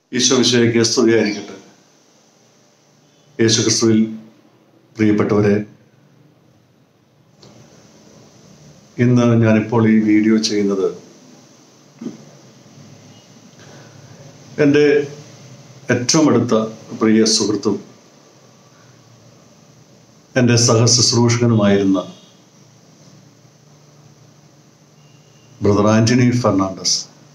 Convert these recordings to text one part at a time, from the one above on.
ഈശോ വിശേഷിക്ക് സ്തുതിയായിരിക്കട്ടെ യേശു ക്രിസ്തുവിൽ പ്രിയപ്പെട്ടവരെ ഇന്ന് ഞാനിപ്പോൾ ഈ വീഡിയോ ചെയ്യുന്നത് എൻ്റെ ഏറ്റവും അടുത്ത പ്രിയ സുഹൃത്തും എൻ്റെ സഹശുശ്രൂഷകനുമായിരുന്ന ബ്രദർ ആന്റണി ഫെർണാണ്ടസ്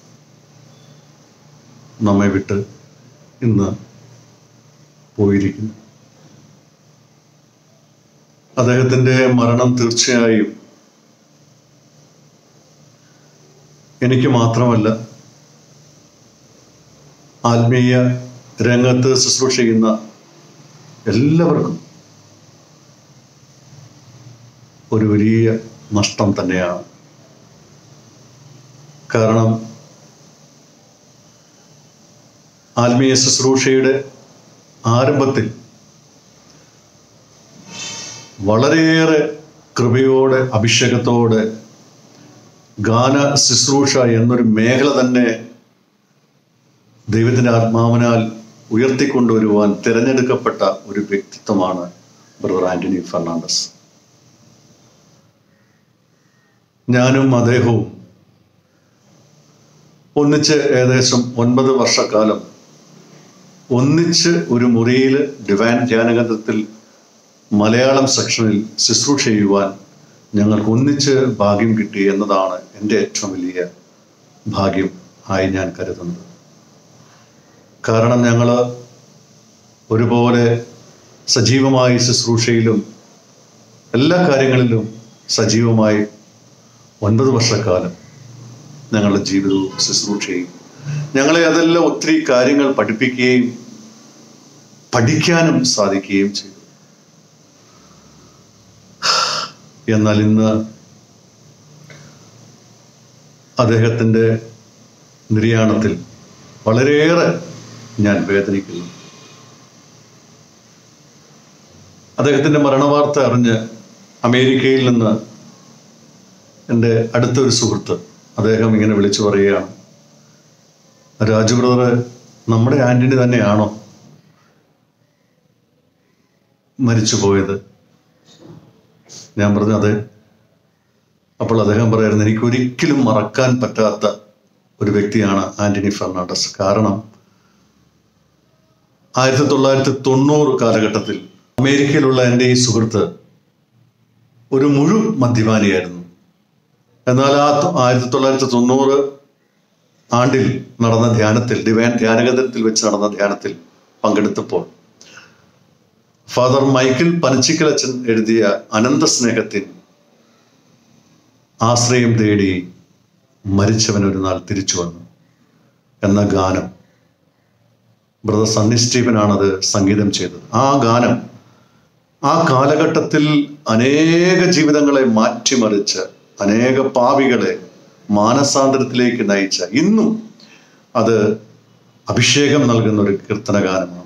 നമ്മെ വിട്ട് ഇന്ന് പോയിരിക്കുന്നു അദ്ദേഹത്തിൻ്റെ മരണം തീർച്ചയായും എനിക്ക് മാത്രമല്ല ആത്മീയ രംഗത്ത് ശുശ്രൂഷ ചെയ്യുന്ന എല്ലാവർക്കും ഒരു വലിയ നഷ്ടം തന്നെയാണ് കാരണം ആത്മീയ ശുശ്രൂഷയുടെ ആരംഭത്തിൽ വളരെയേറെ കൃപയോടെ അഭിഷേകത്തോടെ ഗാന ശുശ്രൂഷ എന്നൊരു മേഖല തന്നെ ദൈവത്തിൻ്റെ ആത്മാവിനാൽ ഉയർത്തിക്കൊണ്ടുവരുവാൻ തിരഞ്ഞെടുക്കപ്പെട്ട ഒരു വ്യക്തിത്വമാണ് ബ്രദർ ആന്റണി ഫെർണാണ്ടസ് ഞാനും അദ്ദേഹവും ഒന്നിച്ച് ഏകദേശം ഒൻപത് വർഷക്കാലം ഒന്നിച്ച് ഒരു മുറിയിൽ ഡിവൈൻ ധ്യാനകേന്ദ്രത്തിൽ മലയാളം സെക്ഷനിൽ ശുശ്രൂഷ ചെയ്യുവാൻ ഞങ്ങൾക്ക് ഒന്നിച്ച് ഭാഗ്യം കിട്ടി എന്നതാണ് എൻ്റെ ഏറ്റവും വലിയ ഭാഗ്യം ആയി ഞാൻ കരുതുന്നത് കാരണം ഞങ്ങൾ ഒരുപോലെ സജീവമായി ശുശ്രൂഷയിലും എല്ലാ കാര്യങ്ങളിലും സജീവമായി ഒൻപത് വർഷക്കാലം ഞങ്ങളുടെ ജീവിതവും ശുശ്രൂഷയും ഞങ്ങളെ അതെല്ലാം ഒത്തിരി കാര്യങ്ങൾ പഠിപ്പിക്കുകയും പഠിക്കാനും സാധിക്കുകയും ചെയ്തു എന്നാൽ ഇന്ന് അദ്ദേഹത്തിൻ്റെ നിര്യാണത്തിൽ വളരെയേറെ ഞാൻ വേദനിക്കുന്നു അദ്ദേഹത്തിൻ്റെ മരണവാർത്ത അറിഞ്ഞ് അമേരിക്കയിൽ നിന്ന് എൻ്റെ അടുത്തൊരു സുഹൃത്ത് അദ്ദേഹം ഇങ്ങനെ വിളിച്ചു പറയുകയാണ് രാജു ബ്രദർ നമ്മുടെ ആന്റണി തന്നെയാണോ മരിച്ചു പോയത് ഞാൻ പറഞ്ഞു അതെ അപ്പോൾ അദ്ദേഹം പറയായിരുന്നു എനിക്ക് ഒരിക്കലും മറക്കാൻ പറ്റാത്ത ഒരു വ്യക്തിയാണ് ആന്റണി ഫെർണാണ്ടസ് കാരണം ആയിരത്തി തൊള്ളായിരത്തി തൊണ്ണൂറ് കാലഘട്ടത്തിൽ അമേരിക്കയിലുള്ള എൻ്റെ ഈ സുഹൃത്ത് ഒരു മുഴു മദ്യപാനിയായിരുന്നു എന്നാൽ ആ ആയിരത്തി തൊള്ളായിരത്തി തൊണ്ണൂറ് ആണ്ടിൽ നടന്ന ധ്യാനത്തിൽ ഡിവൈൻ ധ്യാനകേന്ദ്രത്തിൽ വെച്ച് നടന്ന ധ്യാനത്തിൽ പങ്കെടുത്തപ്പോൾ ഫാദർ മൈക്കിൾ പനച്ചിക്കലച്ചൻ എഴുതിയ അനന്ത സ്നേഹത്തിൻ ആശ്രയം തേടി മരിച്ചവൻ ഒരു നാൾ തിരിച്ചു വന്നു എന്ന ഗാനം ബ്രദർ സണ്ണി സ്റ്റീഫനാണത് സംഗീതം ചെയ്തത് ആ ഗാനം ആ കാലഘട്ടത്തിൽ അനേക ജീവിതങ്ങളെ മാറ്റിമറിച്ച് അനേക പാവികളെ മാനസാന്തരത്തിലേക്ക് നയിച്ച ഇന്നും അത് അഭിഷേകം നൽകുന്ന ഒരു കീർത്തന ഗാനമാണ്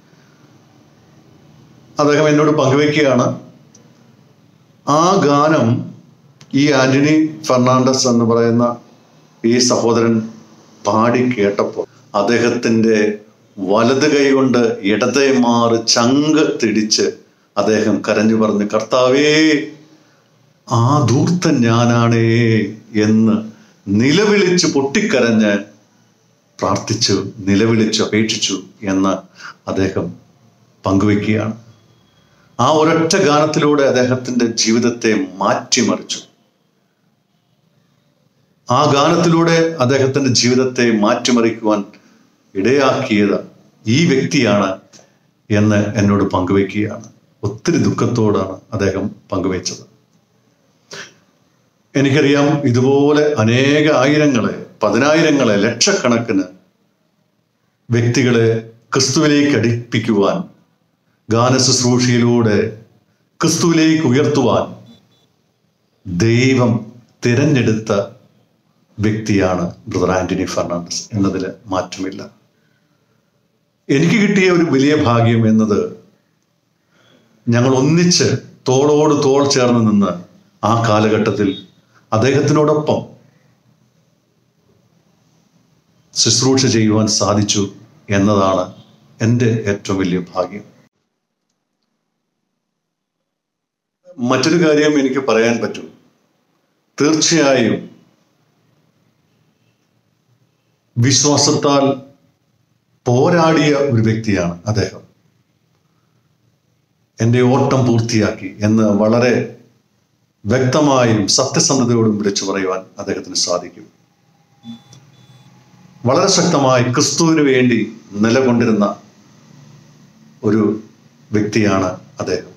അദ്ദേഹം എന്നോട് പങ്കുവയ്ക്കുകയാണ് ആ ഗാനം ഈ ആന്റണി ഫെർണാണ്ടസ് എന്ന് പറയുന്ന ഈ സഹോദരൻ പാടി കേട്ടപ്പോൾ അദ്ദേഹത്തിൻ്റെ വലത് കൈ കൊണ്ട് ഇടതേ മാറി ചങ്ക് തിടിച്ച് അദ്ദേഹം കരഞ്ഞു പറഞ്ഞു കർത്താവേ ആ ധൂർത്തൻ ഞാനാണേ എന്ന് നിലവിളിച്ച് പൊട്ടിക്കരഞ്ഞ് പ്രാർത്ഥിച്ചു നിലവിളിച്ച് അപേക്ഷിച്ചു എന്ന് അദ്ദേഹം പങ്കുവെക്കുകയാണ് ആ ഒരൊറ്റ ഗാനത്തിലൂടെ അദ്ദേഹത്തിന്റെ ജീവിതത്തെ മാറ്റിമറിച്ചു ആ ഗാനത്തിലൂടെ അദ്ദേഹത്തിന്റെ ജീവിതത്തെ മാറ്റിമറിക്കുവാൻ ഇടയാക്കിയത് ഈ വ്യക്തിയാണ് എന്ന് എന്നോട് പങ്കുവെക്കുകയാണ് ഒത്തിരി ദുഃഖത്തോടാണ് അദ്ദേഹം പങ്കുവെച്ചത് എനിക്കറിയാം ഇതുപോലെ അനേക ആയിരങ്ങളെ പതിനായിരങ്ങളെ ലക്ഷക്കണക്കിന് വ്യക്തികളെ ക്രിസ്തുവിലേക്ക് അടുപ്പിക്കുവാൻ ഗാനശുശ്രൂഷയിലൂടെ ക്രിസ്തുവിലേക്ക് ഉയർത്തുവാൻ ദൈവം തിരഞ്ഞെടുത്ത വ്യക്തിയാണ് ബ്രദർ ആന്റണി ഫെർണാണ്ടസ് എന്നതിൽ മാറ്റമില്ല എനിക്ക് കിട്ടിയ ഒരു വലിയ ഭാഗ്യം എന്നത് ഞങ്ങൾ ഒന്നിച്ച് തോളോട് തോൾ ചേർന്ന് നിന്ന് ആ കാലഘട്ടത്തിൽ അദ്ദേഹത്തിനോടൊപ്പം ശുശ്രൂഷ ചെയ്യുവാൻ സാധിച്ചു എന്നതാണ് എൻ്റെ ഏറ്റവും വലിയ ഭാഗ്യം മറ്റൊരു കാര്യം എനിക്ക് പറയാൻ പറ്റും തീർച്ചയായും വിശ്വാസത്താൽ പോരാടിയ ഒരു വ്യക്തിയാണ് അദ്ദേഹം എൻ്റെ ഓട്ടം പൂർത്തിയാക്കി എന്ന് വളരെ വ്യക്തമായും സത്യസന്ധതയോടും വിളിച്ചു പറയുവാൻ അദ്ദേഹത്തിന് സാധിക്കും വളരെ ശക്തമായി ക്രിസ്തുവിന് വേണ്ടി നിലകൊണ്ടിരുന്ന ഒരു വ്യക്തിയാണ് അദ്ദേഹം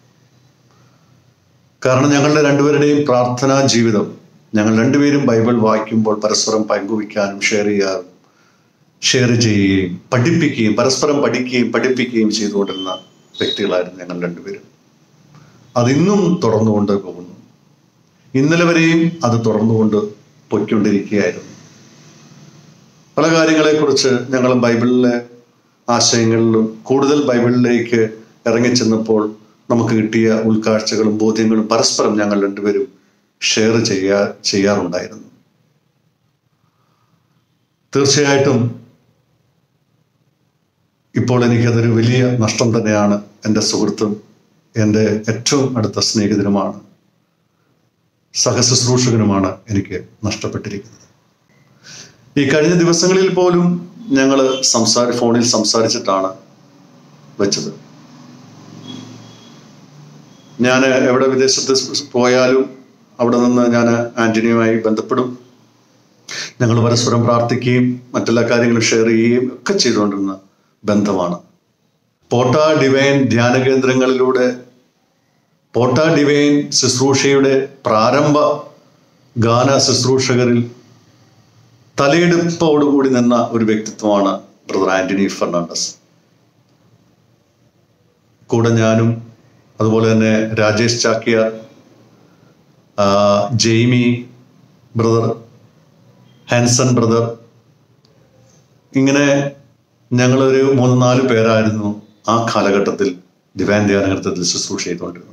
കാരണം ഞങ്ങളുടെ രണ്ടുപേരുടെയും പ്രാർത്ഥനാ ജീവിതം ഞങ്ങൾ രണ്ടുപേരും ബൈബിൾ വായിക്കുമ്പോൾ പരസ്പരം പങ്കുവയ്ക്കാനും ഷെയർ ചെയ്യാനും ഷെയർ ചെയ്യുകയും പഠിപ്പിക്കുകയും പരസ്പരം പഠിക്കുകയും പഠിപ്പിക്കുകയും ചെയ്തുകൊണ്ടിരുന്ന വ്യക്തികളായിരുന്നു ഞങ്ങൾ രണ്ടുപേരും അതിന്നും തുടർന്നുകൊണ്ട് പോകുന്നു ഇന്നലെ വരെയും അത് തുടർന്നുകൊണ്ട് പൊയ്ക്കൊണ്ടിരിക്കുകയായിരുന്നു പല കാര്യങ്ങളെക്കുറിച്ച് ഞങ്ങൾ ബൈബിളിലെ ആശയങ്ങളിലും കൂടുതൽ ബൈബിളിലേക്ക് ഇറങ്ങിച്ചെന്നപ്പോൾ നമുക്ക് കിട്ടിയ ഉൾക്കാഴ്ചകളും ബോധ്യങ്ങളും പരസ്പരം ഞങ്ങൾ രണ്ടുപേരും ഷെയർ ചെയ്യാ ചെയ്യാറുണ്ടായിരുന്നു തീർച്ചയായിട്ടും ഇപ്പോൾ എനിക്കതൊരു വലിയ നഷ്ടം തന്നെയാണ് എൻ്റെ സുഹൃത്തും എൻ്റെ ഏറ്റവും അടുത്ത സ്നേഹിതനുമാണ് സഹശുശ്രൂഷകനുമാണ് എനിക്ക് നഷ്ടപ്പെട്ടിരിക്കുന്നത് ഈ കഴിഞ്ഞ ദിവസങ്ങളിൽ പോലും ഞങ്ങൾ സംസാര ഫോണിൽ സംസാരിച്ചിട്ടാണ് വെച്ചത് ഞാൻ എവിടെ വിദേശത്ത് പോയാലും അവിടെ നിന്ന് ഞാൻ ആന്റണിയുമായി ബന്ധപ്പെടും ഞങ്ങൾ പരസ്പരം പ്രാർത്ഥിക്കുകയും മറ്റെല്ലാ കാര്യങ്ങളും ഷെയർ ചെയ്യുകയും ഒക്കെ ചെയ്തുകൊണ്ടിരുന്ന ബന്ധമാണ് പോട്ട ഡിവൈൻ ധ്യാന കേന്ദ്രങ്ങളിലൂടെ പോട്ട ഡിവൈൻ ശുശ്രൂഷയുടെ പ്രാരംഭ ഗാന ശുശ്രൂഷകരിൽ തലയെടുപ്പോടുകൂടി നിന്ന ഒരു വ്യക്തിത്വമാണ് ബ്രദർ ആന്റണി ഫെർണാണ്ടസ് കൂടെ ഞാനും അതുപോലെ തന്നെ രാജേഷ് ചാക്യാർ ആ, ജെയ്മി ബ്രദർ ഹാൻസൺ ബ്രദർ ഇങ്ങനെ ഞങ്ങളൊരു മൂന്ന് നാല് പേരായിരുന്നു ആ കാലഘട്ടത്തിൽ ഡിവൈൻ ധ്യാനഘട്ടത്തിൽ ശുശ്രൂഷ ചെയ്തുകൊണ്ടിരുന്നത്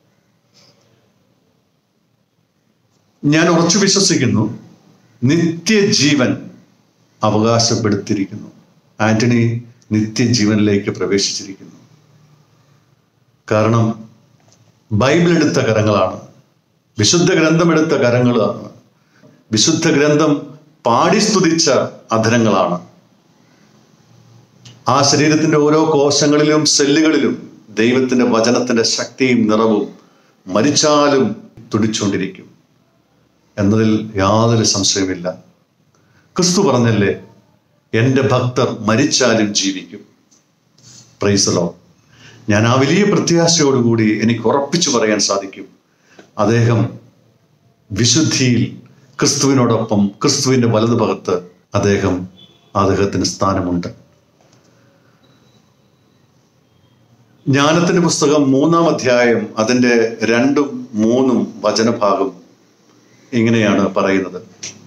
ഞാൻ ഉറച്ചു വിശ്വസിക്കുന്നു നിത്യജീവൻ അവകാശപ്പെടുത്തിയിരിക്കുന്നു ആന്റണി നിത്യജീവനിലേക്ക് പ്രവേശിച്ചിരിക്കുന്നു കാരണം ബൈബിൾ എടുത്ത കരങ്ങളാണ് വിശുദ്ധ ഗ്രന്ഥം എടുത്ത കരങ്ങളാണ് വിശുദ്ധ ഗ്രന്ഥം പാടി സ്തുതിച്ച അധരങ്ങളാണ് ആ ശരീരത്തിന്റെ ഓരോ കോശങ്ങളിലും സെല്ലുകളിലും ദൈവത്തിന്റെ വചനത്തിന്റെ ശക്തിയും നിറവും മരിച്ചാലും തുടിച്ചുകൊണ്ടിരിക്കും എന്നതിൽ യാതൊരു സംശയമില്ല ക്രിസ്തു പറഞ്ഞല്ലേ എൻ്റെ ഭക്തർ മരിച്ചാലും ജീവിക്കും പ്രൈസലോ ഞാൻ ആ വലിയ പ്രത്യാശയോടുകൂടി എനിക്ക് ഉറപ്പിച്ചു പറയാൻ സാധിക്കും അദ്ദേഹം വിശുദ്ധിയിൽ ക്രിസ്തുവിനോടൊപ്പം ക്രിസ്തുവിന്റെ വലതുഭാഗത്ത് അദ്ദേഹം അദ്ദേഹത്തിന് സ്ഥാനമുണ്ട് ജ്ഞാനത്തിന്റെ പുസ്തകം മൂന്നാം അധ്യായം അതിന്റെ രണ്ടും മൂന്നും വചനഭാഗം ഇങ്ങനെയാണ് പറയുന്നത്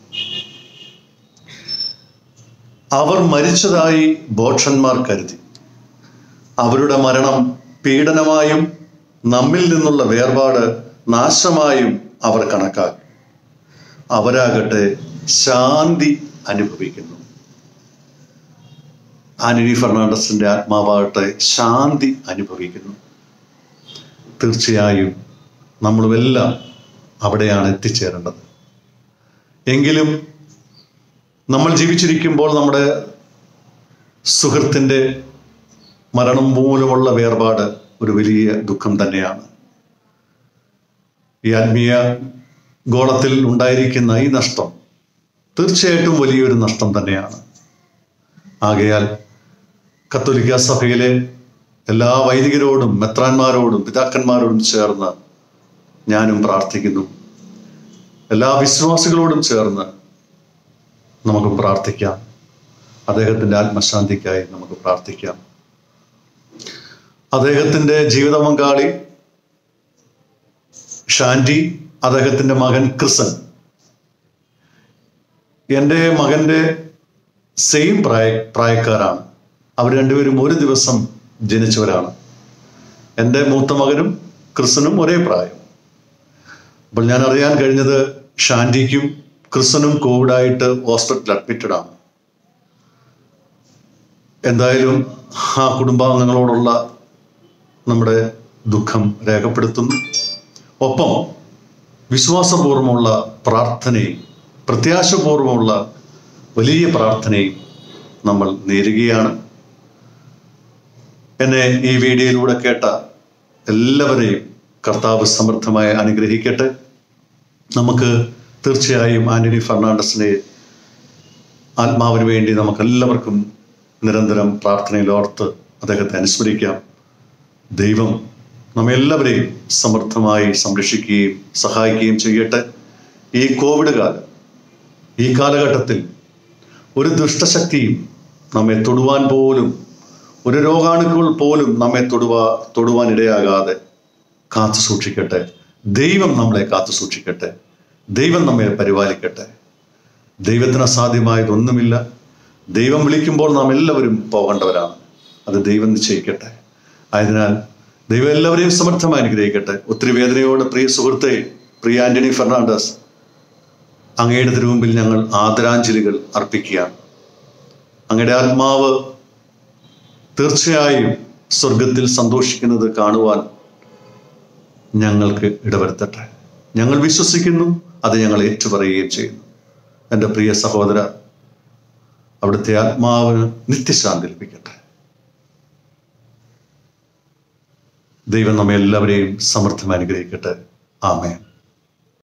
അവർ മരിച്ചതായി ബോക്ഷന്മാർ കരുതി അവരുടെ മരണം പീഡനമായും നമ്മിൽ നിന്നുള്ള വേർപാട് നാശമായും അവർ കണക്കാക്കി അവരാകട്ടെ ശാന്തി അനുഭവിക്കുന്നു ആന്റണി ഫെർണാണ്ടസിന്റെ ആത്മാവാകട്ടെ ശാന്തി അനുഭവിക്കുന്നു തീർച്ചയായും നമ്മളുമെല്ലാം അവിടെയാണ് എത്തിച്ചേരേണ്ടത് എങ്കിലും നമ്മൾ ജീവിച്ചിരിക്കുമ്പോൾ നമ്മുടെ സുഹൃത്തിൻ്റെ മരണം മൂലമുള്ള വേർപാട് ഒരു വലിയ ദുഃഖം തന്നെയാണ് ഈ ആത്മീയ ഗോളത്തിൽ ഉണ്ടായിരിക്കുന്ന ഈ നഷ്ടം തീർച്ചയായിട്ടും വലിയൊരു നഷ്ടം തന്നെയാണ് ആകയാൽ കത്തോലിക്ക സഭയിലെ എല്ലാ വൈദികരോടും മെത്രാന്മാരോടും പിതാക്കന്മാരോടും ചേർന്ന് ഞാനും പ്രാർത്ഥിക്കുന്നു എല്ലാ വിശ്വാസികളോടും ചേർന്ന് നമുക്ക് പ്രാർത്ഥിക്കാം അദ്ദേഹത്തിൻ്റെ ആത്മശാന്തിക്കായി നമുക്ക് പ്രാർത്ഥിക്കാം അദ്ദേഹത്തിൻ്റെ ജീവിത പങ്കാളി ഷാൻഡി അദ്ദേഹത്തിൻ്റെ മകൻ ക്രിസൻ എൻ്റെ മകൻ്റെ സെയിം പ്രായ പ്രായക്കാരാണ് അവർ രണ്ടുപേരും ഒരു ദിവസം ജനിച്ചവരാണ് എൻ്റെ മൂത്ത മകനും ക്രിസനും ഒരേ പ്രായം അപ്പോൾ ഞാൻ അറിയാൻ കഴിഞ്ഞത് ഷാൻഡിക്കും ക്രിസനും കോവിഡായിട്ട് ഹോസ്പിറ്റലിൽ അഡ്മിറ്റഡ് ആണ് എന്തായാലും ആ കുടുംബാംഗങ്ങളോടുള്ള നമ്മുടെ ദുഃഖം രേഖപ്പെടുത്തുന്നു ഒപ്പം വിശ്വാസപൂർവമുള്ള പ്രാർത്ഥനയും പ്രത്യാശപൂർവമുള്ള വലിയ പ്രാർത്ഥനയും നമ്മൾ നേരുകയാണ് എന്നെ ഈ വീഡിയോയിലൂടെ കേട്ട എല്ലാവരെയും കർത്താവ് സമൃദ്ധമായി അനുഗ്രഹിക്കട്ടെ നമുക്ക് തീർച്ചയായും ആന്റണി ഫെർണാണ്ടസിനെ ആത്മാവിന് വേണ്ടി നമുക്കെല്ലാവർക്കും നിരന്തരം പ്രാർത്ഥനയിൽ ഓർത്ത് അദ്ദേഹത്തെ അനുസ്മരിക്കാം ദൈവം നമ്മെല്ലാവരെയും സമൃദ്ധമായി സംരക്ഷിക്കുകയും സഹായിക്കുകയും ചെയ്യട്ടെ ഈ കോവിഡ് കാലം ഈ കാലഘട്ടത്തിൽ ഒരു ദുഷ്ടശക്തിയും നമ്മെ തൊടുവാൻ പോലും ഒരു രോഗാണുക്കൾ പോലും നമ്മെ തൊടുവാ തൊടുവാൻ ഇടയാകാതെ കാത്തു സൂക്ഷിക്കട്ടെ ദൈവം നമ്മളെ കാത്തു സൂക്ഷിക്കട്ടെ ദൈവം നമ്മെ പരിപാലിക്കട്ടെ ദൈവത്തിന് അസാധ്യമായതൊന്നുമില്ല ദൈവം വിളിക്കുമ്പോൾ നാം എല്ലാവരും പോകേണ്ടവരാണ് അത് ദൈവം നിശ്ചയിക്കട്ടെ ആയതിനാൽ ദൈവം എല്ലാവരെയും സമർത്ഥമായി അനുഗ്രഹിക്കട്ടെ ഒത്തിരി വേദനയോട് പ്രിയ സുഹൃത്തെ പ്രിയ ആന്റണി ഫെർണാണ്ടസ് അങ്ങയുടെ തിരുമുമ്പിൽ ഞങ്ങൾ ആദരാഞ്ജലികൾ അർപ്പിക്കുകയാണ് അങ്ങയുടെ ആത്മാവ് തീർച്ചയായും സ്വർഗത്തിൽ സന്തോഷിക്കുന്നത് കാണുവാൻ ഞങ്ങൾക്ക് ഇടവരുത്തട്ടെ ഞങ്ങൾ വിശ്വസിക്കുന്നു അത് ഞങ്ങൾ ഏറ്റുപറയുകയും ചെയ്യുന്നു എൻ്റെ പ്രിയ സഹോദര അവിടുത്തെ ആത്മാവിന് നിത്യശാന്തി ലഭിക്കട്ടെ ദൈവം നമ്മെ എല്ലാവരെയും സമർത്ഥം അനുഗ്രഹിക്കട്ടെ ആമേൻ